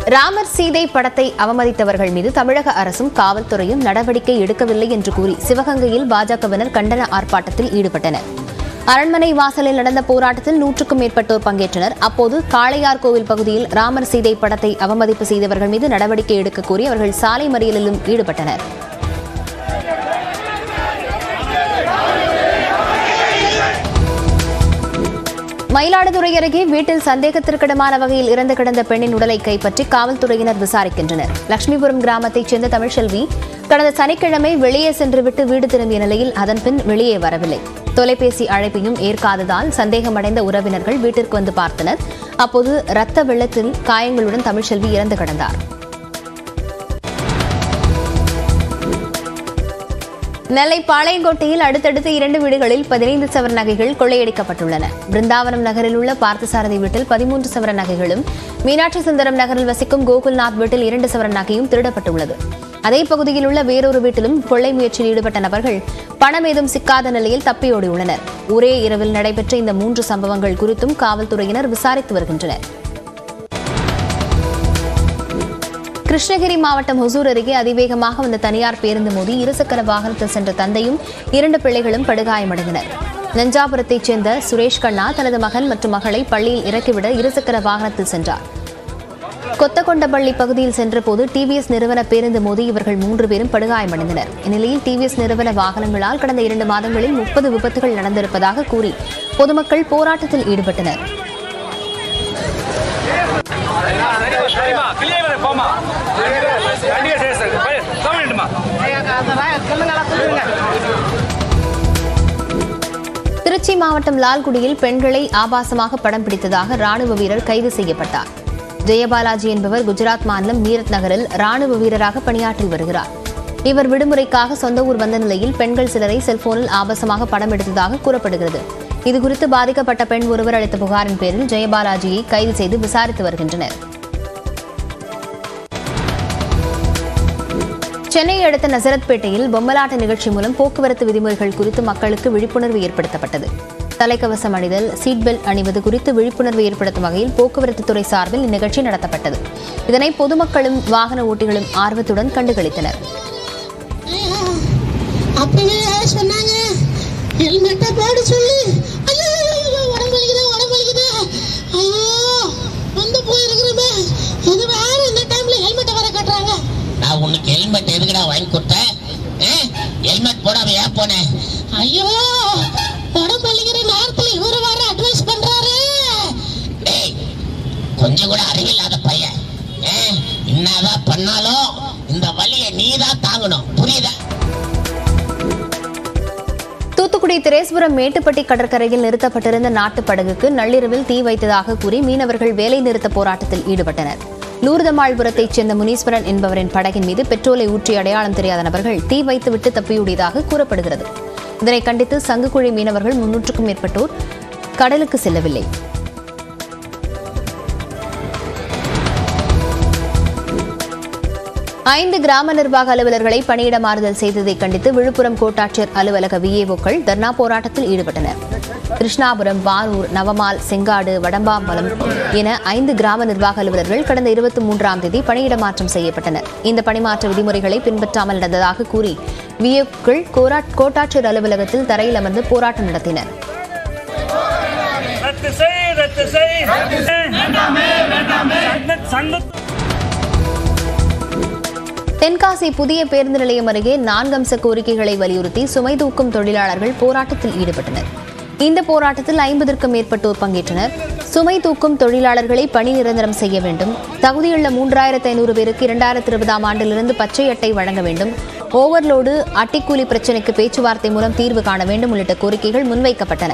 ராமர் சீதை படத்தை அவமதித்தவர்கள் மீது தமிழக அரசும் காவல்துறையும் நடவடிக்கை எடுக்கவில்லை என்று கூறி சிவகங்கையில் பாஜகவினர் கண்டன ஆர்ப்பாட்டத்தில் ஈடுபட்டனர் அரண்மனை வாசலில் நடந்த போராட்டத்தில் நூற்றுக்கும் மேற்பட்டோர் பங்கேற்றனர் அப்போது காளையார் கோவில் பகுதியில் ராமர் சீதை படத்தை அவமதிப்பு செய்தவர்கள் மீது நடவடிக்கை எடுக்க கோரி அவர்கள் சாலை மறியலிலும் ஈடுபட்டனர் மயிலாடுதுறை அருகே வீட்டில் சந்தேகத்திற்கிடமான வகையில் இறந்து கிடந்த பெண்ணின் உடலை கைப்பற்றி காவல்துறையினர் விசாரிக்கின்றனர் லட்சுமிபுரம் கிராமத்தைச் சேர்ந்த தமிழ்செல்வி கடந்த சனிக்கிழமை வெளியே சென்றுவிட்டு வீடு திரும்பிய நிலையில் அதன்பின் வெளியே வரவில்லை தொலைபேசி அழைப்பையும் ஏற்காததால் சந்தேகமடைந்த உறவினர்கள் வீட்டிற்கு வந்து பார்த்தனர் அப்போது ரத்த வெள்ளத்தில் காயங்களுடன் தமிழ்செல்வி இறந்து கிடந்தார் நெல்லை பாளையங்கோட்டையில் அடுத்தடுத்து இரண்டு வீடுகளில் பதினைந்து சவர நகைகள் கொள்ளையடிக்கப்பட்டுள்ளன பிருந்தாவனம் நகரில் உள்ள பார்த்தசாரதி வீட்டில் பதிமூன்று சவர நகைகளும் மீனாட்சி சுந்தரம் நகரில் வசிக்கும் கோகுல்நாத் வீட்டில் இரண்டு சவர நகையும் திருடப்பட்டுள்ளது அதே பகுதியில் உள்ள வேறொரு வீட்டிலும் கொள்ளை முயற்சியில் ஈடுபட்ட நபர்கள் பணம் ஏதும் சிக்காத நிலையில் தப்பியோடியுள்ளனர் ஒரே இரவில் நடைபெற்ற இந்த மூன்று சம்பவங்கள் குறித்தும் காவல்துறையினர் விசாரித்து வருகின்றனர் கிருஷ்ணகிரி மாவட்டம் ஹொசூர் அருகே அதிவேகமாக வந்த தனியார் பேருந்து மோதி இருசக்கர வாகனத்தில் சென்ற தந்தையும் இரண்டு பிள்ளைகளும் படுகாயமடைந்தனர் நஞ்சாபுரத்தைச் சேர்ந்த சுரேஷ் கண்ணா தனது மகன் மற்றும் மகளை பள்ளியில் இறக்கிவிட இருசக்கர வாகனத்தில் சென்றார் கொத்தகொண்டபள்ளி பகுதியில் சென்றபோது டிவிஎஸ் நிறுவன பேருந்து மோதி இவர்கள் மூன்று பேரும் படுகாயமடைந்தனர் இந்நிலையில் டிவிஎஸ் நிறுவன வாகனங்களால் கடந்த இரண்டு மாதங்களில் முப்பது விபத்துகள் நடந்திருப்பதாக கூறி பொதுமக்கள் போராட்டத்தில் ஈடுபட்டனர் சரிம்மா கிளியே வர போமா கண்டிப்பா சரி சார் கவனிட்டுமா திருச்சி மாவட்டம் லால்குடியில் பெண்களை ஆபாசமாக படம் பிடித்ததாக ராணுவ வீரர் கைது செய்யப்பட்டார் ஜெயபாலாஜி என்பவர் குஜராத் மாநிலம் மீரட் நகரில் ராணுவ வீரராக பணியாற்றி வருகிறார் இவர் விடுமுறைக்காக சொந்த ஊர் வந்த நிலையில் பெண்கள் சிலரை செல்போனில் ஆபாசமாக படம் எடுத்ததாக கூறப்படுகிறது இதுகுறித்து பாதிக்கப்பட்ட பெண் ஒருவர் அளித்த புகாரின் பேரில் ஜெயபாலாஜியை கைது செய்து விசாரித்து வருகின்றனர் சென்னையை அடுத்த நசரத்பேட்டையில் பொம்மலாட்ட நிகழ்ச்சி மூலம் போக்குவரத்து விதிமுறைகள் குறித்து மக்களுக்கு விழிப்புணர்வு ஏற்படுத்தப்பட்டது தலைக்கவசம் அணிதல் சீட் பெல்ட் அணிவது குறித்து விழிப்புணர்வு ஏற்படுத்தும் வகையில் போக்குவரத்து துறை சார்பில் இந்நிகழ்ச்சி நடத்தப்பட்டது இதனை பொதுமக்களும் வாகன ஓட்டிகளும் ஆர்வத்துடன் கண்டுகளித்தனர் அப்பவே சொன்னாங்க ஹெல்மெட்டை போட சொல்லி ஐயோ ஐயோ, உடம்பு வலிக்குது உடம்பு வலிக்குது ஐயோ வந்து போயிருக்கிறோமே இது வேற இந்த டைம்ல ஹெல்மெட்டை வேற கட்டுறாங்க நான் உனக்கு ஹெல்மெட் எதுக்குடா வாங்கி கொடுத்தேன் ஹெல்மெட் போடாம ஏன் போனேன் ஐயோ உடம்பு வலிக்கிற நேரத்துல இவரு வேற அட்வைஸ் பண்றாரு டேய் கொஞ்சம் கூட அறிவில்லாத பையன் ஏ, என்னதான் பண்ணாலும் இந்த வலியை நீ தான் தாங்கணும் புரியுதா தூத்துக்குடி திரேஸ்புரம் மேட்டுப்பட்டி கடற்கரையில் நிறுத்தப்பட்டிருந்த நாட்டுப் படகுக்கு நள்ளிரவில் தீ வைத்ததாக கூறி மீனவர்கள் வேலை நிறுத்த போராட்டத்தில் ஈடுபட்டனர் லூர்தமாள்புரத்தைச் சேர்ந்த முனீஸ்வரன் என்பவரின் படகின் மீது பெட்ரோலை ஊற்றி அடையாளம் தெரியாத நபர்கள் தீ வைத்துவிட்டு தப்பியோடியதாக கூறப்படுகிறது இதனை கண்டித்து சங்குக்குழி மீனவர்கள் முன்னூற்றுக்கும் மேற்பட்டோர் கடலுக்கு செல்லவில்லை ஐந்து கிராம நிர்வாக அலுவலர்களை பணியிட மாறுதல் செய்ததை கண்டித்து விழுப்புரம் கோட்டாட்சியர் அலுவலக விஏஓக்கள் தர்ணா போராட்டத்தில் ஈடுபட்டனர் கிருஷ்ணாபுரம் வாரூர் நவமால் செங்காடு வடம்பாம்பலம் என ஐந்து கிராம நிர்வாக அலுவலர்கள் கடந்த இருபத்தி மூன்றாம் தேதி பணியிட மாற்றம் செய்யப்பட்டனர் இந்த பணிமாற்ற விதிமுறைகளை பின்பற்றாமல் நடந்ததாக கூறி விஏஓக்கள் கோட்டாட்சியர் அலுவலகத்தில் தரையில் அமர்ந்து போராட்டம் நடத்தினர் ரத்து செய் ரத்து செய் சந்த- சந்த தென்காசி புதிய பேருந்து நிலையம் அருகே நான்கு அம்ச கோரிக்கைகளை வலியுறுத்தி சுமை தூக்கும் தொழிலாளர்கள் போராட்டத்தில் ஈடுபட்டனர் இந்த போராட்டத்தில் ஐம்பதற்கும் மேற்பட்டோர் பங்கேற்றனர் சுமை தூக்கும் தொழிலாளர்களை பணி நிரந்தரம் செய்ய வேண்டும் தகுதியுள்ள மூன்றாயிரத்து ஐநூறு பேருக்கு இரண்டாயிரத்து இருபதாம் ஆண்டிலிருந்து பச்சை அட்டை வழங்க வேண்டும் ஓவர்லோடு அட்டிக்கூலி பிரச்சினைக்கு பேச்சுவார்த்தை மூலம் தீர்வு காண வேண்டும் உள்ளிட்ட கோரிக்கைகள் முன்வைக்கப்பட்டன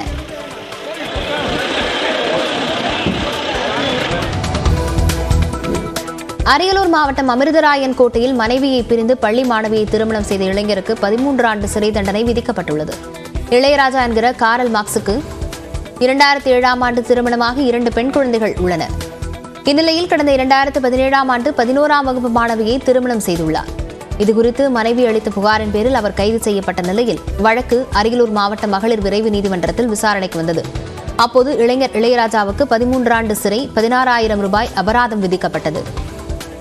அரியலூர் மாவட்டம் அமிர்தராயன் கோட்டையில் மனைவியை பிரிந்து பள்ளி மாணவியை திருமணம் செய்த இளைஞருக்கு பதிமூன்று ஆண்டு சிறை தண்டனை விதிக்கப்பட்டுள்ளது இளையராஜா என்கிற காரல் மார்க்ஸுக்கு இரண்டாயிரத்தி ஏழாம் ஆண்டு திருமணமாக இரண்டு பெண் குழந்தைகள் உள்ளனர் இந்நிலையில் கடந்த இரண்டாயிரத்து பதினேழாம் ஆண்டு பதினோராம் வகுப்பு மாணவியை திருமணம் செய்துள்ளார் இதுகுறித்து மனைவி அளித்த புகாரின் பேரில் அவர் கைது செய்யப்பட்ட நிலையில் வழக்கு அரியலூர் மாவட்ட மகளிர் விரைவு நீதிமன்றத்தில் விசாரணைக்கு வந்தது அப்போது இளைஞர் இளையராஜாவுக்கு பதிமூன்று ஆண்டு சிறை பதினாறாயிரம் ரூபாய் அபராதம் விதிக்கப்பட்டது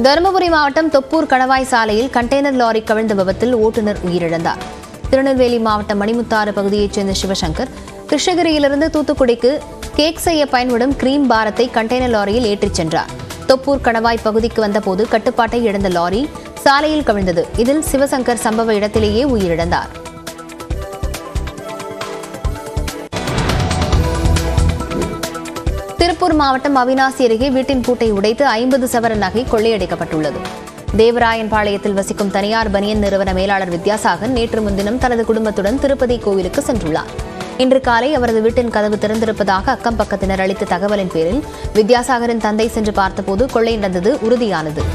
தருமபுரி மாவட்டம் தொப்பூர் கணவாய் சாலையில் கண்டெய்னர் லாரி கவிழ்ந்த விபத்தில் ஓட்டுநர் உயிரிழந்தார் திருநெல்வேலி மாவட்டம் மணிமுத்தாறு பகுதியைச் சேர்ந்த சிவசங்கர் கிருஷ்ணகிரியிலிருந்து தூத்துக்குடிக்கு கேக் செய்ய பயன்படும் கிரீம் பாரத்தை கண்டெய்னர் லாரியில் ஏற்றிச் சென்றார் தொப்பூர் கணவாய் பகுதிக்கு வந்தபோது கட்டுப்பாட்டை இழந்த லாரி சாலையில் கவிழ்ந்தது இதில் சிவசங்கர் சம்பவ இடத்திலேயே உயிரிழந்தார் திருப்பூர் மாவட்டம் அவினாசி அருகே வீட்டின் பூட்டை உடைத்து ஐம்பது சவர நகை கொள்ளையடிக்கப்பட்டுள்ளது தேவராயன்பாளையத்தில் வசிக்கும் தனியார் பனியன் நிறுவன மேலாளர் வித்யாசாகர் நேற்று முன்தினம் தனது குடும்பத்துடன் திருப்பதி கோவிலுக்கு சென்றுள்ளார் இன்று காலை அவரது வீட்டின் கதவு திறந்திருப்பதாக அக்கம் பக்கத்தினர் அளித்த தகவலின் பேரில் வித்யாசாகரின் தந்தை சென்று பார்த்தபோது கொள்ளை நடந்தது உறுதியானது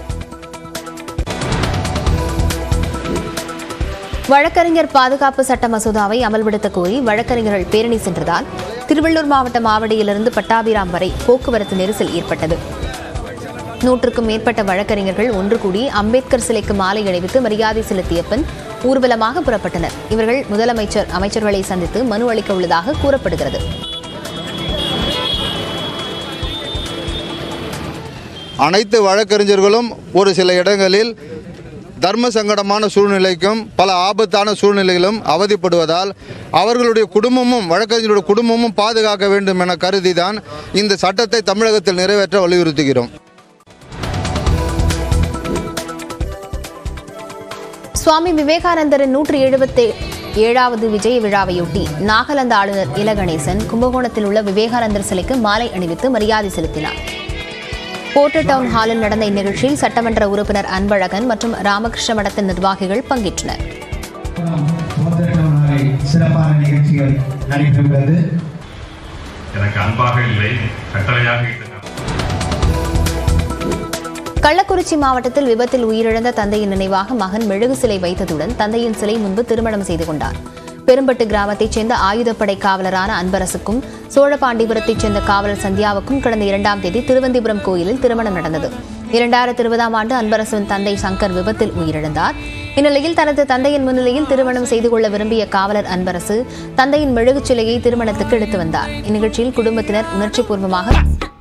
வழக்கறிஞர் பாதுகாப்பு சட்ட மசோதாவை அமல்படுத்த கோரி வழக்கறிஞர்கள் பேரணி சென்றதால் திருவள்ளூர் மாவட்டம் ஆவடியிலிருந்து பட்டாபிராம் வரை போக்குவரத்து நெரிசல் ஏற்பட்டது நூற்றுக்கும் மேற்பட்ட வழக்கறிஞர்கள் ஒன்று கூடி அம்பேத்கர் சிலைக்கு மாலை அணிவித்து மரியாதை செலுத்திய பின் ஊர்வலமாக புறப்பட்டனர் இவர்கள் முதலமைச்சர் அமைச்சர்களை சந்தித்து மனு அளிக்க உள்ளதாக கூறப்படுகிறது அனைத்து வழக்கறிஞர்களும் ஒரு சில இடங்களில் தர்ம சங்கடமான சூழ்நிலைக்கும் பல ஆபத்தான சூழ்நிலைகளும் அவதிப்படுவதால் அவர்களுடைய குடும்பமும் வழக்கறிஞருடைய குடும்பமும் பாதுகாக்க வேண்டும் என கருதிதான் இந்த சட்டத்தை தமிழகத்தில் நிறைவேற்ற வலியுறுத்துகிறோம் சுவாமி விவேகானந்தரின் நூற்றி எழுபத்தி ஏழாவது விஜய விழாவையொட்டி நாகாலாந்து ஆளுநர் இல கணேசன் கும்பகோணத்தில் உள்ள விவேகானந்தர் சிலைக்கு மாலை அணிவித்து மரியாதை செலுத்தினார் போர்ட்டர் டவுன் ஹாலில் நடந்த இந்நிகழ்ச்சியில் சட்டமன்ற உறுப்பினர் அன்பழகன் மற்றும் ராமகிருஷ்ண மடத்தின் நிர்வாகிகள் பங்கேற்றனர் நாளை சிறப்பான நிகழ்ச்சிகள் நடைபெறுகிறது எனக்கு அன்பாக இல்லை கட்டளையாக இருந்தது கள்ளக்குறிச்சி மாவட்டத்தில் விபத்தில் உயிரிழந்த தந்தையின் நினைவாக மகன் மெழுகு சிலை வைத்ததுடன் தந்தையின் சிலை முன்பு திருமணம் செய்து கொண்டார் பெரும்பட்டு கிராமத்தைச் சேர்ந்த ஆயுதப்படை காவலரான அன்பரசுக்கும் சோழபாண்டிபுரத்தைச் சேர்ந்த காவலர் சந்தியாவுக்கும் கடந்த இரண்டாம் தேதி திருவந்திபுரம் கோயிலில் திருமணம் நடந்தது இரண்டாயிரத்தி இருபதாம் ஆண்டு அன்பரசுவின் தந்தை சங்கர் விபத்தில் உயிரிழந்தார் இந்நிலையில் தனது தந்தையின் முன்னிலையில் திருமணம் செய்து கொள்ள விரும்பிய காவலர் அன்பரசு தந்தையின் மெழுகுச் சிலையை திருமணத்துக்கு எடுத்து வந்தார் இந்நிகழ்ச்சியில் குடும்பத்தினர் உணர்ச்சிபூர்வமாக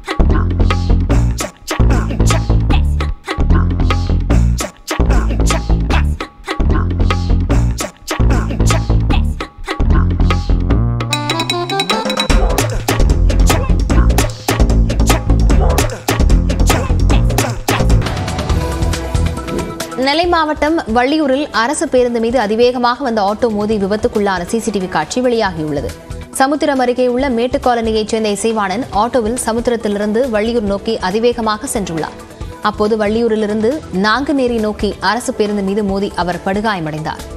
நெல்லை மாவட்டம் வள்ளியூரில் அரசு பேருந்து மீது அதிவேகமாக வந்த ஆட்டோ மோதி விபத்துக்குள்ளான சிசிடிவி காட்சி வெளியாகியுள்ளது சமுத்திரம் அருகே உள்ள மேட்டுக் காலனியைச் சேர்ந்த இசைவாணன் ஆட்டோவில் சமுத்திரத்திலிருந்து வள்ளியூர் நோக்கி அதிவேகமாக சென்றுள்ளார் அப்போது வள்ளியூரிலிருந்து நாங்குநேரி நோக்கி அரசு பேருந்து மீது மோதி அவர் படுகாயமடைந்தார்